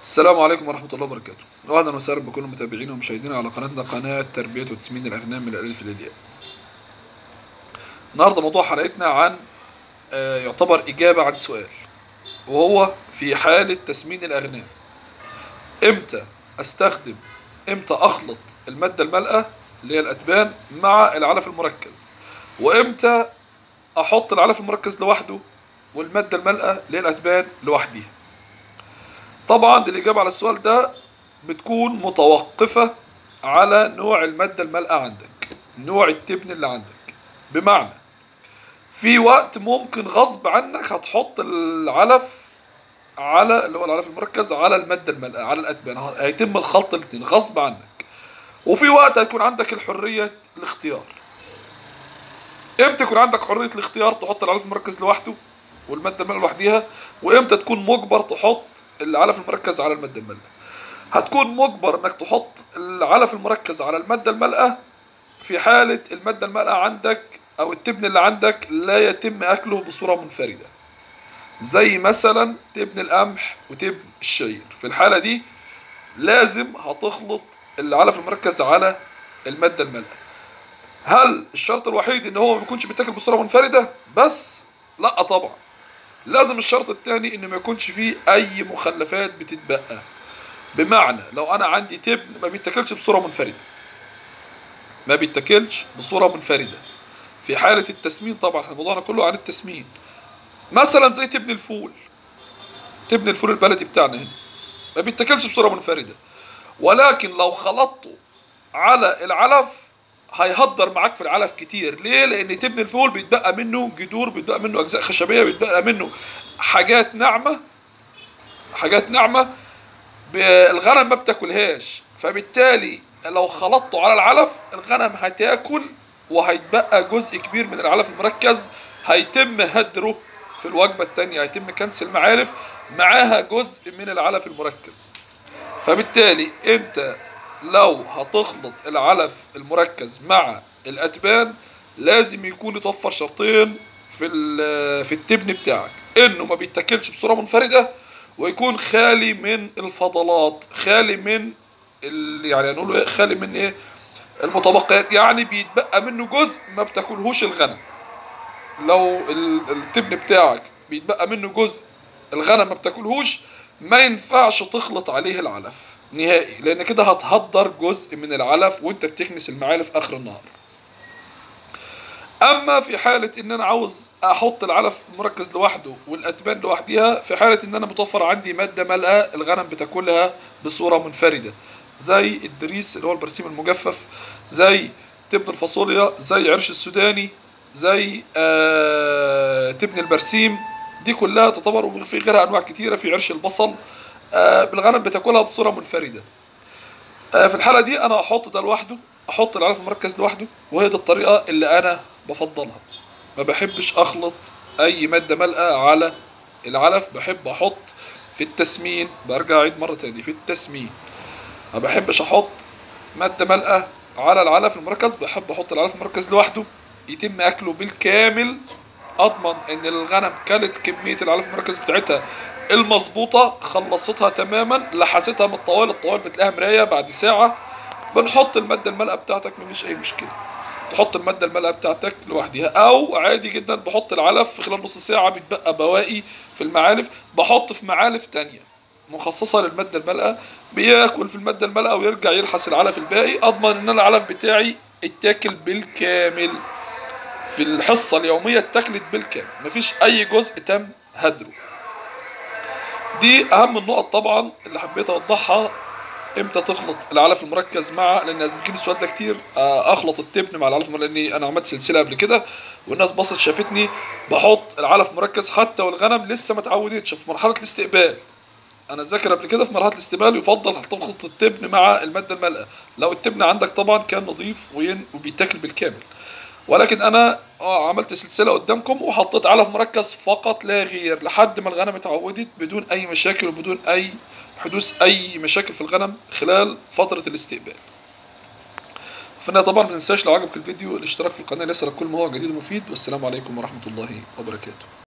السلام عليكم ورحمة الله وبركاته وأهلا وسهلا بكل متابعينا ومشاهدينا على قناتنا قناة تربية وتسمين الأغنام من الألف للياء النهاردة موضوع حلقتنا عن آه، يعتبر إجابة عن سؤال وهو في حالة تسمين الأغنام إمتى أستخدم إمتى أخلط المادة المالئة اللي هي الأتبان مع العلف المركز وإمتى أحط العلف المركز لوحده والمادة المالئة اللي هي الأتبان لوحديها طبعا الإجابة على السؤال ده بتكون متوقفة على نوع المادة المالئة عندك نوع التبن اللي عندك بمعنى في وقت ممكن غصب عنك هتحط العلف على اللي هو العلف المركز على المادة المالئة على الأتبان هيتم الخلط الاتنين غصب عنك وفي وقت هيكون عندك الحرية الاختيار امتى يكون عندك حرية الاختيار تحط العلف المركز لوحده والمادة المالئة لوحديها وامتى تكون مجبر تحط العلف المركز على المادة المالئة هتكون مجبر انك تحط العلف المركز على المادة المالئة في حالة المادة المالئة عندك او التبن اللي عندك لا يتم اكله بصورة منفردة زي مثلا تبن القمح وتبن الشعير في الحالة دي لازم هتخلط العلف المركز على المادة المالئة هل الشرط الوحيد ان هو ما يكونش بيتاكل بصورة منفردة بس لا طبعا لازم الشرط الثاني ان ما يكونش فيه اي مخلفات بتتبقى بمعنى لو انا عندي تبن ما بيتاكلش بصوره منفرده ما بيتاكلش بصوره منفرده في حاله التسمين طبعا احنا موضوعنا كله عن التسمين مثلا زي تبن الفول تبن الفول البلدي بتاعنا هنا ما بيتاكلش بصوره منفرده ولكن لو خلطته على العلف هيهدر معاك في العلف كتير ليه لان تبن الفول بيتبقى منه جذور بيتبقى منه اجزاء خشبيه بيتبقى منه حاجات ناعمه حاجات ناعمه ب- الغنم ما بتاكلهاش فبالتالي لو خلطته على العلف الغنم هتاكل وهيتبقى جزء كبير من العلف المركز هيتم هدره في الوجبه التانية هيتم كنس المعالف معاها جزء من العلف المركز فبالتالي انت لو هتخلط العلف المركز مع الاتبان لازم يكون يتوفر شرطين في ال- في التبن بتاعك انه ما بيتاكلش بصوره منفرده ويكون خالي من الفضلات خالي من ال... يعني هنقول ايه خالي من ايه المتبقيات يعني بيتبقى منه جزء ما بتاكلهوش الغنم لو ال- التبن بتاعك بيتبقى منه جزء الغنم ما بتاكلهوش ما ينفعش تخلط عليه العلف نهائي لان كده هتهدر جزء من العلف وانت بتكنس المعالف اخر النهار اما في حاله ان انا عاوز احط العلف مركز لوحده والاتبان لوحديها في حاله ان انا متوفر عندي ماده مالئه الغنم بتاكلها بصوره منفرده زي الدريس اللي هو البرسيم المجفف زي تبن الفاصوليا زي عرش السوداني زي آه تبن البرسيم دي كلها تعتبر وفي غيرها انواع كتيره في عرش البصل آه الغنم بتاكلها بصوره منفرده آه، في الحالة دي أنا أحط ده لوحده أحط العلف المركز لوحده وهي دي الطريقة اللي أنا بفضلها ما بحبش أخلط أي مادة مالئة على العلف بحب أحط في التسمين برجع أعيد مرة تاني في التسمين ما بحبش أحط مادة مالئة على العلف المركز بحب أحط العلف المركز لوحده يتم أكله بالكامل أضمن إن الغنم كلت كمية العلف المركز بتاعتها المظبوطة خلصتها تماما لحستها من الطوال الطوال بتلاقيها مراية بعد ساعة بنحط المادة المالئة بتاعتك مفيش أي مشكلة تحط المادة المالئة بتاعتك لوحدها أو عادي جدا بحط العلف في خلال نص ساعة بيتبقى بواقي في المعالف بحط في معالف تانية مخصصة للمادة المالئة بياكل في المادة المالئة ويرجع يلحس العلف الباقي أضمن إن العلف بتاعي اتاكل بالكامل في الحصة اليومية اتاكلت بالكامل مفيش أي جزء تم هدره دي اهم النقط طبعا اللي حبيت اوضحها امتى تخلط العلف المركز مع لان بيجيلي السؤال ده كتير آه، اخلط التبن مع العلف المركز لاني انا عملت سلسله قبل كده والناس بصت شافتني بحط العلف مركز حتى والغنم لسه ما اتعودتش في مرحله الاستقبال انا ذاكر قبل كده في مرحله الاستقبال يفضل تخلط التبن مع الماده المالئه لو التبن عندك طبعا كان نظيف وين- وبيتاكل بالكامل ولكن انا اه عملت سلسله قدامكم وحطيت علف مركز فقط لا غير لحد ما الغنم اتعودت بدون اي مشاكل وبدون اي حدوث اي مشاكل في الغنم خلال فتره الاستقبال فانا طبعا ما تنساش لو عجبك الفيديو الاشتراك في القناه ليصلك كل ما هو جديد ومفيد والسلام عليكم ورحمه الله وبركاته